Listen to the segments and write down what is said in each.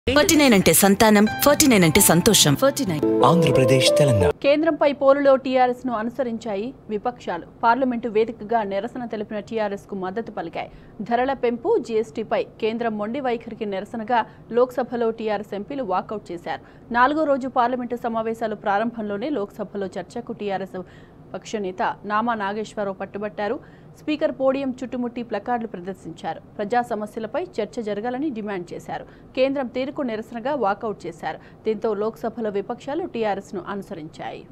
Forty nine అంటే సంతానం forty nine అంటే సంతోషం ఫార్టీ నైన్ ఆంధ్రప్రదేశ్ తెలంగాణ కేంద్రంపై పోరులో టీఆర్ఎస్ ను అనుసరించాయి విపక్షాలు పార్లమెంటు వేదికగా నిరసన తెలిపిన టీఆర్ఎస్ కు మద్దతు పలికాయి ధరల పెంపు జీఎస్టీపై కేంద్రం మొండి వైఖరికి నిరసనగా లోక్సభలో టీఆర్ఎస్ ఎంపీలు వాకౌట్ చేశారు నాలుగో రోజు పార్లమెంటు సమావేశాలు ప్రారంభంలోనే లోక్సభలో చర్చకు టీఆర్ఎస్ పక్ష నేత నామా నాగేశ్వరరావు పట్టుబట్టారు స్పీకర్ పోడియం చుట్టుముట్టి ప్లకార్డులు ప్రదర్శించారు ప్రజా సమస్యలపై చర్చ జరగాలని డిమాండ్ చేశారు కేంద్రం తీరుకు నిరసనగా వాకౌట్ చేశారు దీంతో లోక్సభలో విపక్షాలు టీఆర్ఎస్ ను అనుసరించాయి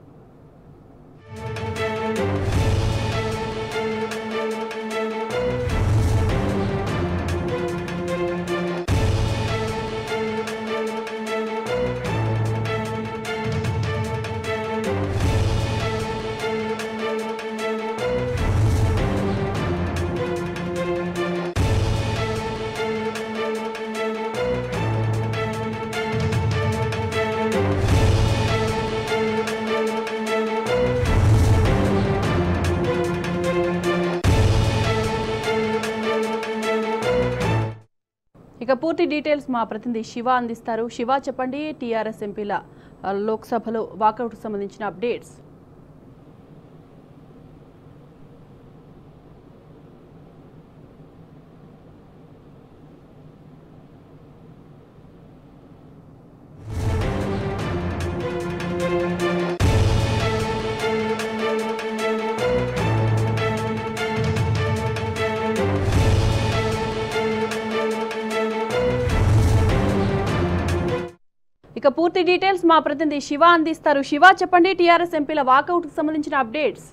ఇక పూర్తి డీటెయిల్స్ మా ప్రతినిధి శివ అందిస్తారు శివ చెప్పండి టీఆర్ఎస్ ఎంపీల ఆ, లోక్సభలో వాకౌట్ సంబంధించిన అప్డేట్స్ ఇక పూర్తి డీటెయిల్స్ మా ప్రతినిధి శివ అందిస్తారు శివ చెప్పండి టీఆర్ఎస్ ఎంపీల వాకౌట్ కు సంబంధించిన అప్డేట్స్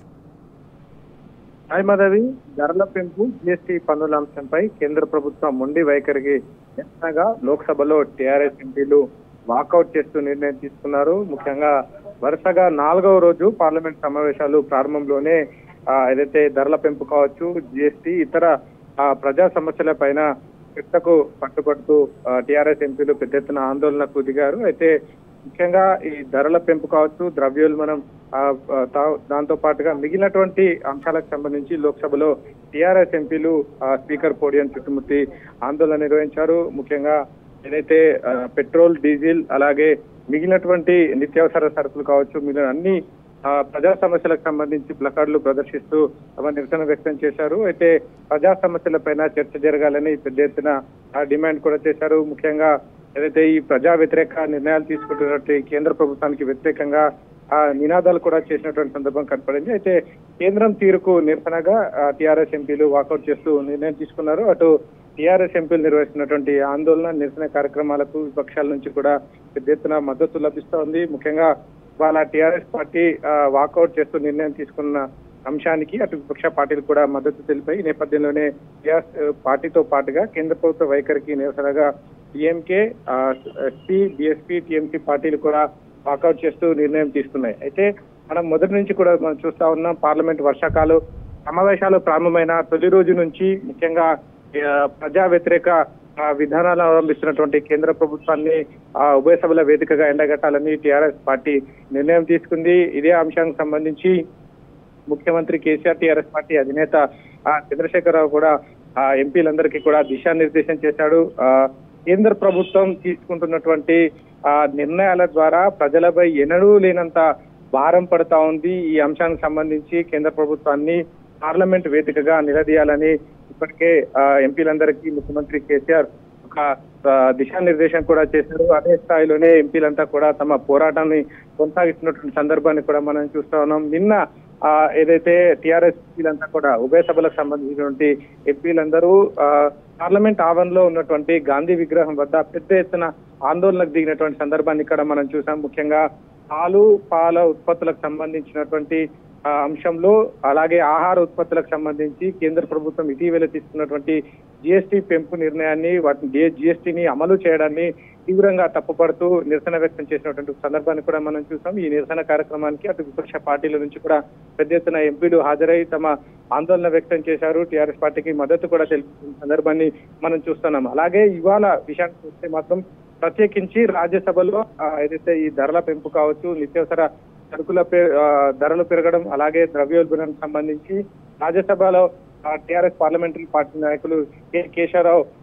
హాయ్ మాధవి ధరల పెంపు జిఎస్టీ పన్నుల అంశంపై కేంద్ర ప్రభుత్వం మొండి వైఖరికి నిరసనగా లోక్సభలో టీఆర్ఎస్ ఎంపీలు వాకౌట్ చేస్తూ నిర్ణయం తీసుకున్నారు ముఖ్యంగా వరుసగా నాలుగవ రోజు పార్లమెంట్ సమావేశాలు ప్రారంభంలోనే ఆ, ఏదైతే ధరల పెంపు కావచ్చు జిఎస్టీ ఇతర ఆ, ప్రజా సమస్యల పైన చర్చకు పట్టుబడుతూ టీఆర్ఎస్ ఎంపీలు పెద్ద ఎత్తున ఆందోళనకు దిగారు అయితే ముఖ్యంగా ఈ ధరల పెంపు కావచ్చు ద్రవ్యోల్బణం ఆ, ఆ, తా- దాంతో పాటుగా మిగిలినటువంటి అంశాలకు సంబంధించి లోక్సభలో టీఆర్ఎస్ ఎంపీలు ఆ, స్పీకర్ పోడియం చుట్టుముట్టి ఆందోళన నిర్వహించారు ముఖ్యంగా ఏదైతే ఆ, పెట్రోల్ డీజిల్ అలాగే మిగిలినటువంటి నిత్యావసర సరుకులు కావచ్చు మిగిలిన అన్ని ఆ, ప్రజా సమస్యలకు సంబంధించి ప్లకార్డులు ప్రదర్శిస్తూ తమ నిరసన వ్యక్తం చేశారు అయితే ప్రజా సమస్యలపైన చర్చ జరగాలని పెద్ద ఎత్తున ఆ, డిమాండ్ కూడా చేశారు ముఖ్యంగా ఏదైతే ఈ ప్రజా వ్యతిరేక నిర్ణయాలు తీసుకుంటున్నట్టు కేంద్ర ప్రభుత్వానికి వ్యతిరేకంగా ఆ నినాదాలు కూడా చేసినటువంటి సందర్భం కనపడింది అయితే కేంద్రం తీరుకు నిరసనగా టీఆర్ఎస్ ఎంపీలు వాకౌట్ చేస్తూ నిర్ణయం తీసుకున్నారు అటు టీఆర్ఎస్ ఎంపీలు నిర్వహిస్తున్నటువంటి ఆందోళన నిరసన కార్యక్రమాలకు విపక్షాల నుంచి కూడా పెద్ద ఎత్తున మద్దతు లభిస్తోంది ముఖ్యంగా వాళ్ళ టీఆర్ఎస్ పార్టీ ఆ, వాకౌట్ చేస్తూ నిర్ణయం తీసుకున్న అంశానికి అటు విపక్ష పార్టీలు కూడా మద్దతు తెలిపాయి ఈ నేపథ్యంలోనే టీఆర్ఎస్ పార్టీతో పాటుగా కేంద్ర ప్రభుత్వ వైఖరికి నిరసనగా డిఎంకే ఎస్పీ బిఎస్పీ టీఎంసీ పార్టీలు కూడా వాకౌట్ చేస్తూ నిర్ణయం తీసుకున్నాయి అయితే మనం మొదటి నుంచి కూడా మనం చూస్తా ఉన్నాం పార్లమెంట్ వర్షాకాలం సమావేశాలు ప్రారంభమైన తొలి రోజు నుంచి ముఖ్యంగా ఆ, ప్రజా వ్యతిరేక ఆ, విధానాలు అవలంబిస్తున్నటువంటి కేంద్ర ప్రభుత్వాన్ని ఆ, ఉభయ సభల వేదికగా ఎండగట్టాలని టీఆర్ఎస్ పార్టీ నిర్ణయం తీసుకుంది ఇదే అంశానికి సంబంధించి ముఖ్యమంత్రి కేసీఆర్ టీఆర్ఎస్ పార్టీ అధినేత ఆ, చంద్రశేఖరరావు కూడా ఆ, ఎంపీలందరికీ కూడా దిశానిర్దేశం చేశాడు ఆ, కేంద్ర ప్రభుత్వం తీసుకుంటున్నటువంటి ఆ నిర్ణయాల ద్వారా ప్రజలపై ఎన్నడూ లేనంత భారం పడతా ఉంది ఈ అంశానికి సంబంధించి కేంద్ర ప్రభుత్వాన్ని పార్లమెంట్ వేదికగా నిలదీయాలని ఇప్పటికే ఆ, ఎంపీలందరికీ ముఖ్యమంత్రి కేసీఆర్ ఒక ఆ, దిశానిర్దేశం కూడా చేశారు అదే స్థాయిలోనే ఎంపీలంతా కూడా తమ పోరాటాన్ని కొనసాగిస్తున్నటువంటి సందర్భాన్ని కూడా మనం చూస్తా ఉన్నాం నిన్న ఆ, ఏదైతే టిఆర్ఎస్ ఎంపీలంతా కూడా ఉభయ సభలకు సంబంధించినటువంటి ఎంపీలందరూ ఆ, పార్లమెంట్ ఆవరణలో ఉన్నటువంటి గాంధీ విగ్రహం వద్ద పెద్ద ఎత్తున ఆందోళనకు దిగినటువంటి సందర్భాన్ని ఇక్కడ మనం చూసాం ముఖ్యంగా పాలు పాల ఉత్పత్తులకు సంబంధించినటువంటి ఆ, అంశంలో అలాగే ఆహార ఉత్పత్తులకు సంబంధించి కేంద్ర ప్రభుత్వం ఇటీవల తీసుకున్నటువంటి జిఎస్టీ పెంపు నిర్ణయాన్ని వాటిని జిఎస్టీని అమలు చేయడాన్ని తీవ్రంగా తప్పుపడుతూ నిరసన వ్యక్తం చేసినటువంటి సందర్భాన్ని కూడా మనం చూసాం ఈ నిరసన కార్యక్రమానికి అటు విపక్ష పార్టీల నుంచి కూడా పెద్ద ఎత్తున ఎంపీలు హాజరై తమ ఆందోళన వ్యక్తం చేశారు టీఆర్ఎస్ పార్టీకి మద్దతు కూడా తెలిపిన సందర్భాన్ని మనం చూస్తున్నాం అలాగే ఇవాళ విషయానికి వస్తే మాత్రం ప్రత్యేకించి రాజ్యసభలో ఆ, ఏదైతే ఈ ధరల పెంపు కావచ్చు నిత్యావసర సరుకుల పె- ఆ, ధరలు పెరగడం అలాగే ద్రవ్యోల్బణానికి సంబంధించి రాజ్యసభలో టీఆర్ఎస్ పార్లమెంటరీ పార్టీ నాయకులు కె కేశవరావు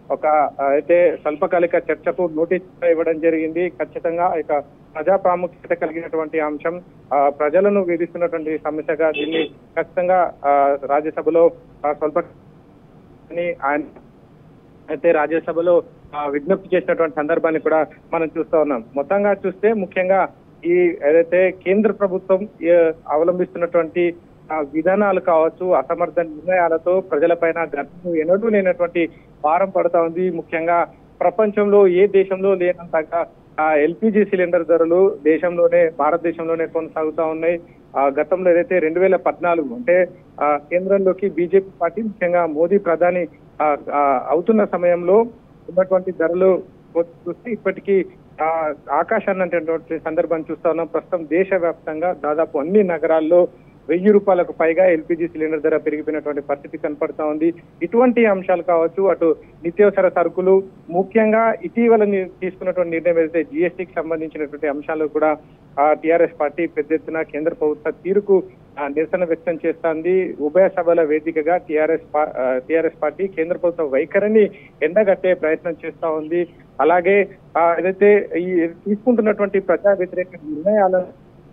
ఒక ఆ, అయితే స్వల్పకాలిక చర్చకు నోటీస్ ఇవ్వడం జరిగింది ఖచ్చితంగా ఇక ప్రజా ప్రాముఖ్యత కలిగినటువంటి అంశం ఆ, ప్రజలను వేధిస్తున్నటువంటి సమస్యగా దీన్ని ఖచ్చితంగా ఆ, రాజ్యసభలో ఆ, స్వల్ప అని ఆయన అయితే రాజ్యసభలో ఆ, విజ్ఞప్తి చేసినటువంటి సందర్భాన్ని కూడా మనం చూస్తా ఉన్నాం మొత్తంగా చూస్తే ముఖ్యంగా ఈ ఏదైతే కేంద్ర ప్రభుత్వం ఏ, అవలంబిస్తున్నటువంటి ఆ, విధానాలు కావచ్చు అసమర్థ నిర్ణయాలతో ప్రజలపైన గతంలో ఎన్నడూ లేనటువంటి భారం పడతా ఉంది ముఖ్యంగా ప్రపంచంలో ఏ దేశంలో లేనంతగా ఎల్పిజి సిలిండర్ ధరలు దేశంలోనే భారతదేశంలోనే కొనసాగుతా ఉన్నాయి ఆ గతంలో ఏదైతే రెండు వేల పద్నాలుగు అంటే ఆ కేంద్రంలోకి బీజేపీ పార్టీ ముఖ్యంగా మోదీ ప్రధాని ఆ, ఆ, అవుతున్న సమయంలో ఉన్నటువంటి ధరలు చూస్తే ఇప్పటికీ ఆ ఆకాశాన్ని అనేటువంటి సందర్భాన్ని చూస్తా ఉన్నాం ప్రస్తుతం దేశవ్యాప్తంగా దాదాపు అన్ని నగరాల్లో వెయ్యి రూపాయలకు పైగా ఎల్పిజి సిలిండర్ ధర పెరిగిపోయినటువంటి పరిస్థితి కనపడతా ఉంది ఇటువంటి అంశాలు కావచ్చు అటు నిత్యావసర సరుకులు ముఖ్యంగా ఇటీవల ని- తీసుకున్నటువంటి నిర్ణయం ఏదైతే జిఎస్టీకి సంబంధించినటువంటి అంశాలు కూడా ఆ టిఆర్ఎస్ పార్టీ పెద్ద ఎత్తున కేంద్ర ప్రభుత్వ తీరుకు ఆ, నిరసన వ్యక్తం చేస్తోంది ఉభయ సభల వేదికగా టిఆర్ఎస్ టిఆర్ఎస్ పార్టీ కేంద్ర ప్రభుత్వ వైఖరిని ఎండగట్టే ప్రయత్నం చేస్తా ఉంది అలాగే ఆ, ఏదైతే ఈ తీసుకుంటున్నటువంటి ప్రజా వ్యతిరేక నిర్ణయాలను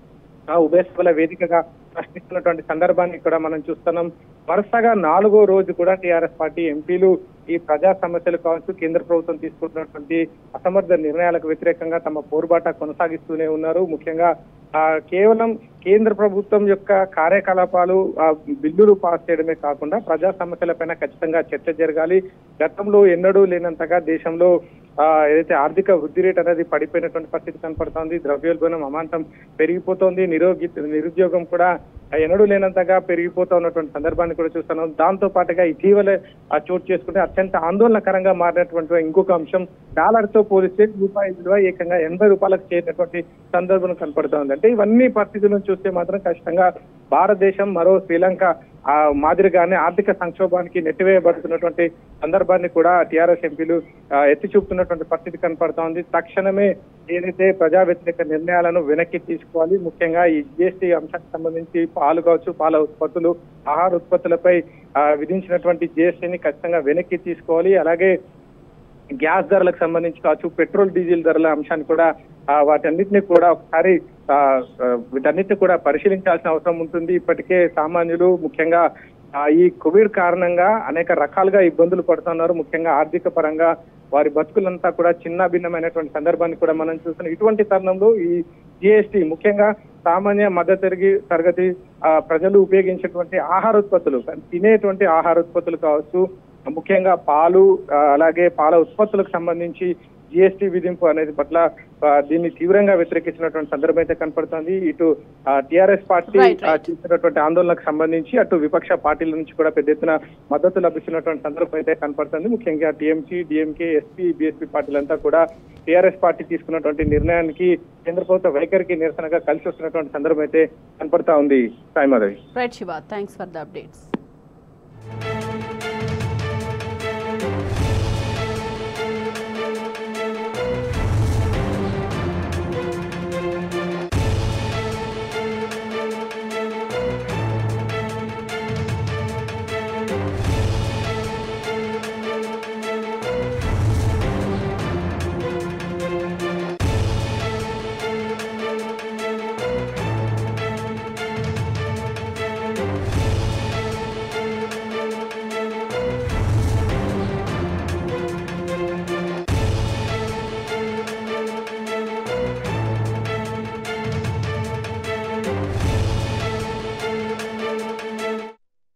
ఆ ఉభయ సభల వేదికగా ప్రశ్నిస్తున్నటువంటి సందర్భాన్ని ఇక్కడ మనం చూస్తున్నాం వరుసగా నాలుగో రోజు కూడా టీఆర్ఎస్ పార్టీ ఎంపీలు ఈ ప్రజా సమస్యలు కావచ్చు కేంద్ర ప్రభుత్వం తీసుకుంటున్నటువంటి అసమర్థ నిర్ణయాలకు వ్యతిరేకంగా తమ పోరుబాట కొనసాగిస్తూనే ఉన్నారు ముఖ్యంగా ఆ కేవలం కేంద్ర ప్రభుత్వం యొక్క కార్యకలాపాలు ఆ బిల్లులు పాస్ చేయడమే కాకుండా ప్రజా సమస్యలపైన ఖచ్చితంగా చర్చ జరగాలి గతంలో ఎన్నడూ లేనంతగా దేశంలో ఆ ఏదైతే ఆర్థిక వృద్ధి రేట్ అనేది పడిపోయినటువంటి పరిస్థితి కనపడుతోంది ద్రవ్యోల్బణం అమాంతం పెరిగిపోతోంది నిరోగి నిరుద్యోగం కూడా ఎన్నడూ లేనంతగా పెరిగిపోతా ఉన్నటువంటి సందర్భాన్ని కూడా చూస్తున్నాం దాంతో పాటుగా ఇటీవల ఆ చోటు చేసుకుంటే అత్యంత ఆందోళనకరంగా మారినటువంటి ఇంకొక అంశం డాలర్ తో పోలిస్తే రూపాయి విలువ ఏకంగా ఎనభై రూపాయలకు చేరినటువంటి సందర్భం కనపడుతోంది అంటే ఇవన్నీ పరిస్థితులను చూస్తే మాత్రం ఖచ్చితంగా భారతదేశం మరో శ్రీలంక ఆ మాదిరిగానే ఆర్థిక సంక్షోభానికి నెట్టివేయబడుతున్నటువంటి సందర్భాన్ని కూడా టిఆర్ఎస్ ఎంపీలు ఆ, ఎత్తి చూపుతున్నటువంటి పరిస్థితి కనపడతా ఉంది తక్షణమే ఏదైతే ప్రజా వ్యతిరేక నిర్ణయాలను వెనక్కి తీసుకోవాలి ముఖ్యంగా ఈ జిఎస్టీ అంశానికి సంబంధించి పాలు కావచ్చు పాల ఉత్పత్తులు ఆహార ఉత్పత్తులపై ఆ, విధించినటువంటి జిఎస్టీని ఖచ్చితంగా వెనక్కి తీసుకోవాలి అలాగే గ్యాస్ ధరలకు సంబంధించి కావచ్చు పెట్రోల్ డీజిల్ ధరల అంశాన్ని కూడా ఆ, వాటన్నిటిని కూడా ఒకసారి ఆ, ఆ, వీటన్నిటిని కూడా పరిశీలించాల్సిన అవసరం ఉంటుంది ఇప్పటికే సామాన్యులు ముఖ్యంగా ఆ, ఈ కోవిడ్ కారణంగా అనేక రకాలుగా ఇబ్బందులు పడుతున్నారు ముఖ్యంగా ఆర్థిక పరంగా వారి బతుకులంతా కూడా చిన్న భిన్నమైనటువంటి సందర్భాన్ని కూడా మనం చూస్తున్నాం ఇటువంటి తరుణంలో ఈ జిఎస్టి ముఖ్యంగా సామాన్య మధ్య తరగతి తరగతి ఆ, ప్రజలు ఉపయోగించేటువంటి ఆహార ఉత్పత్తులు తినేటువంటి ఆహార ఉత్పత్తులు కావచ్చు ముఖ్యంగా పాలు ఆ, అలాగే పాల ఉత్పత్తులకు సంబంధించి జిఎస్టీ విధింపు అనేది పట్ల ఆ, దీన్ని తీవ్రంగా వ్యతిరేకించినటువంటి సందర్భం అయితే కనపడుతోంది ఇటు టిఆర్ఎస్ పార్టీ Right, right. ఆ, చేస్తున్నటువంటి ఆందోళనకు సంబంధించి అటు విపక్ష పార్టీల నుంచి కూడా పెద్ద ఎత్తున మద్దతు లభిస్తున్నటువంటి సందర్భం అయితే కనపడుతుంది ముఖ్యంగా టీఎంసీ డిఎంకే ఎస్పీ బీఎస్పీ పార్టీలంతా కూడా టిఆర్ఎస్ పార్టీ తీసుకున్నటువంటి నిర్ణయానికి కేంద్ర ప్రభుత్వ వైఖరికి నిరసనగా కలిసి వస్తున్నటువంటి సందర్భం అయితే కనపడతా ఉంది Sai Madhavi right Shiva thanks for the updates